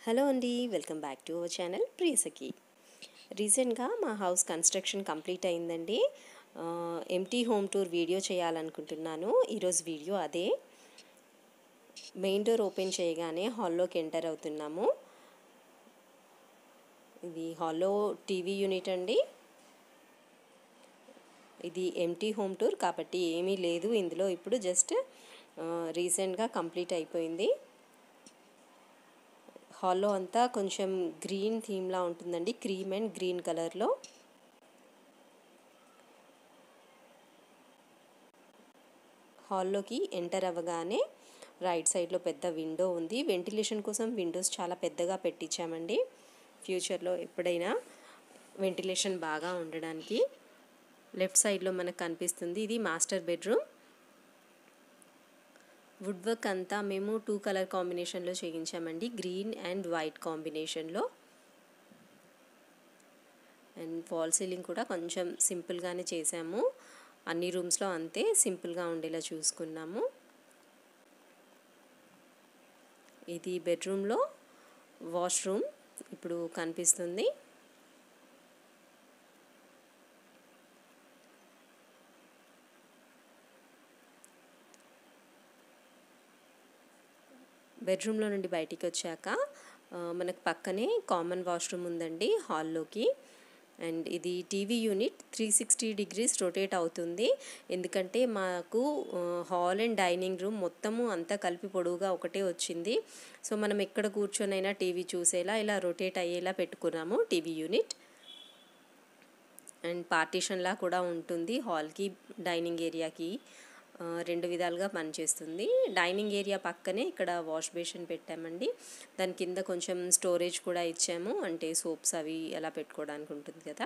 hello అండి welcome back to our channel Priyasakhi రీసెంట్గా మా హౌస్ కన్స్ట్రక్షన్ కంప్లీట్ అయిందండి ఎంటీ హోమ్ టూర్ వీడియో చేయాలనుకుంటున్నాను ఈరోజు వీడియో అదే మెయిన్ డోర్ ఓపెన్ చేయగానే హాల్లోకి ఎంటర్ అవుతున్నాము ఇది హాల్లో టీవీ యూనిట్ అండి ఇది ఎంటీ హోమ్ టూర్ కాబట్టి ఏమీ లేదు ఇందులో ఇప్పుడు జస్ట్ రీసెంట్గా కంప్లీట్ అయిపోయింది హాల్లో అంతా కొంచెం గ్రీన్ థీమ్లా ఉంటుందండి క్రీమ్ అండ్ గ్రీన్ కలర్లో హాల్లోకి ఎంటర్ అవ్వగానే రైట్ సైడ్లో పెద్ద విండో ఉంది వెంటిలేషన్ కోసం విండోస్ చాలా పెద్దగా పెట్టించామండి ఫ్యూచర్లో ఎప్పుడైనా వెంటిలేషన్ బాగా ఉండడానికి లెఫ్ట్ సైడ్లో మనకు కనిపిస్తుంది ఇది మాస్టర్ బెడ్రూమ్ వుడ్ వర్క్ అంతా మేము టూ కలర్ కాంబినేషన్లో చేయించామండి గ్రీన్ అండ్ వైట్ కాంబినేషన్లో అండ్ ఫాల్ సీలింగ్ కూడా కొంచెం సింపుల్గానే చేసాము అన్ని రూమ్స్లో అంతే సింపుల్గా ఉండేలా చూసుకున్నాము ఇది బెడ్రూమ్లో వాష్రూమ్ ఇప్పుడు కనిపిస్తుంది బెడ్రూమ్లో నుండి బయటికి వచ్చాక మనకు పక్కనే కామన్ వాష్రూమ్ ఉందండి హాల్లోకి అండ్ ఇది TV unit three sixty degrees rotate అవుతుంది ఎందుకంటే మాకు హాల్ అండ్ డైనింగ్ రూమ్ మొత్తము అంతా కలిపి పొడవుగా ఒకటే వచ్చింది సో మనం ఎక్కడ కూర్చొనైనా టీవీ చూసేలా ఇలా రొటేట్ అయ్యేలా పెట్టుకున్నాము టీవీ యూనిట్ అండ్ పార్టీషన్లా కూడా ఉంటుంది హాల్కి డైనింగ్ ఏరియాకి రెండు విధాలుగా పనిచేస్తుంది డైనింగ్ ఏరియా పక్కనే ఇక్కడ వాష్ బేసిన్ పెట్టామండి దాని కింద కొంచెం స్టోరేజ్ కూడా ఇచ్చాము అంటే సోప్స్ అవి అలా పెట్టుకోవడానికి ఉంటుంది కదా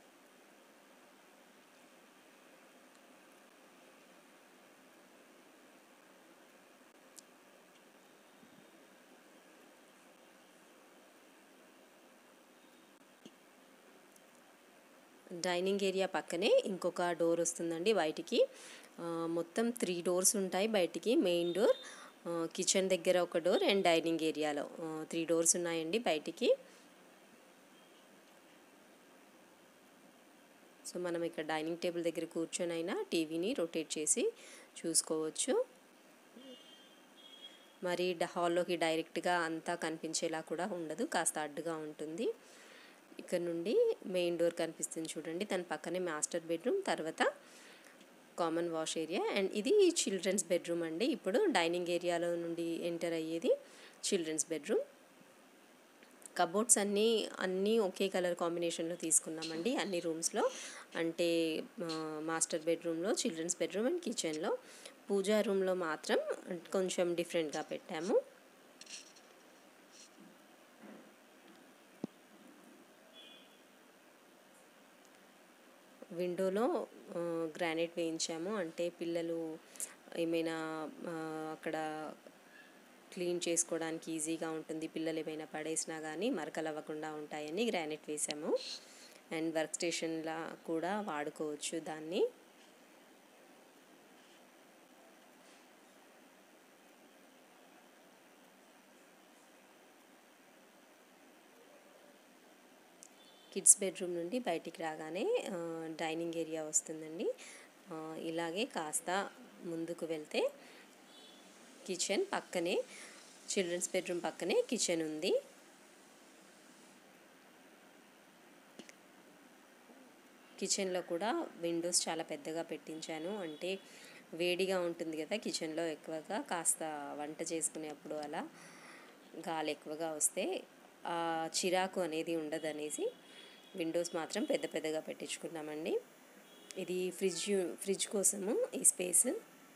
డైనింగ్ ఏరియా పక్కనే ఇంకొక డోర్ వస్తుందండి బయటికి మొత్తం త్రీ డోర్స్ ఉంటాయి బయటికి మెయిన్ డోర్ కిచెన్ దగ్గర ఒక డోర్ అండ్ డైనింగ్ ఏరియాలో త్రీ డోర్స్ ఉన్నాయండి బయటికి సో మనం ఇక్కడ డైనింగ్ టేబుల్ దగ్గర కూర్చొని అయినా టీవీని రొటేట్ చేసి చూసుకోవచ్చు మరి హాల్లోకి డైరెక్ట్గా అంతా కనిపించేలా కూడా ఉండదు కాస్త అడ్డుగా ఉంటుంది ఇక్కడ నుండి మెయిన్ డోర్ కనిపిస్తుంది చూడండి దాని పక్కనే మాస్టర్ బెడ్రూమ్ తర్వాత కామన్ వాష్ ఏరియా అండ్ ఇది చిల్డ్రన్స్ బెడ్రూమ్ అండి ఇప్పుడు డైనింగ్ ఏరియాలో నుండి ఎంటర్ అయ్యేది చిల్డ్రన్స్ బెడ్రూమ్ కబోర్డ్స్ అన్నీ అన్నీ ఒకే కలర్ కాంబినేషన్లో తీసుకున్నామండి అన్ని రూమ్స్లో అంటే మాస్టర్ బెడ్రూమ్లో చిల్డ్రన్స్ బెడ్రూమ్ అండ్ కిచెన్లో పూజా రూమ్లో మాత్రం కొంచెం డిఫరెంట్గా పెట్టాము విండోలో గ్రానైట్ వేయించాము అంటే పిల్లలు ఏమైనా అక్కడ క్లీన్ చేసుకోవడానికి ఈజీగా ఉంటుంది పిల్లలు ఏమైనా పడేసినా కానీ మరకలు అవ్వకుండా ఉంటాయని గ్రానైట్ వేసాము అండ్ వర్క్ స్టేషన్లా కూడా వాడుకోవచ్చు దాన్ని కిడ్స్ బెడ్రూమ్ నుండి బయటికి రాగానే డైనింగ్ ఏరియా వస్తుందండి ఇలాగే కాస్త ముందుకు వెళ్తే కిచెన్ పక్కనే చిల్డ్రన్స్ బెడ్రూమ్ పక్కనే కిచెన్ ఉంది కిచెన్లో కూడా విండోస్ చాలా పెద్దగా పెట్టించాను అంటే వేడిగా ఉంటుంది కదా కిచెన్లో ఎక్కువగా కాస్త వంట చేసుకునేప్పుడు అలా గాలి ఎక్కువగా వస్తే చిరాకు అనేది ఉండదనేసి విండోస్ మాత్రం పెద్ద పెద్దగా పెట్టించుకున్నామండి ఇది ఫ్రిడ్జ్ ఫ్రిడ్జ్ కోసము ఈ స్పేస్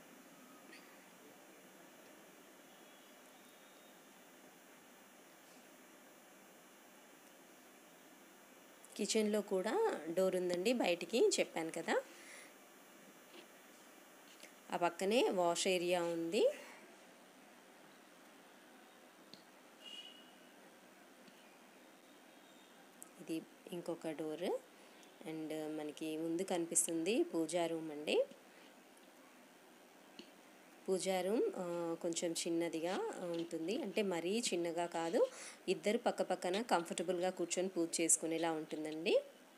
కిచెన్లో కూడా డోర్ ఉందండి బయటికి చెప్పాను కదా ఆ పక్కనే వాష్ ఏరియా ఉంది ఇది ఇంకొక డోర్ అండ్ మనకి ముందు కనిపిస్తుంది పూజా రూమ్ అండి పూజా రూమ్ ఆ, కొంచెం చిన్నదిగా ఉంటుంది అంటే మరీ చిన్నగా కాదు ఇద్దరు పక్క పక్కన కంఫర్టబుల్గా కూర్చొని పూజ చేసుకునేలా ఉంటుందండి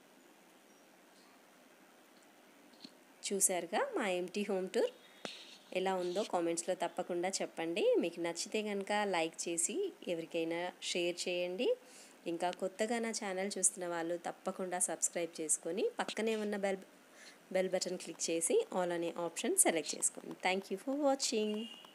చూశారుగా మా ఎంటీ హోమ్ టూర్ ఎలా ఉందో కామెంట్స్లో తప్పకుండా చెప్పండి మీకు నచ్చితే కనుక లైక్ చేసి ఎవరికైనా షేర్ చేయండి ఇంకా కొత్తగా నా ఛానల్ చూస్తున్న వాళ్ళు తప్పకుండా సబ్స్క్రైబ్ చేసుకొని పక్కనే ఉన్న బెల్ బెల్ బటన్ క్లిక్ చేసి ఆల్ అనే ఆప్షన్ సెలెక్ట్ చేసుకోండి థ్యాంక్ యూ ఫర్ వాచింగ్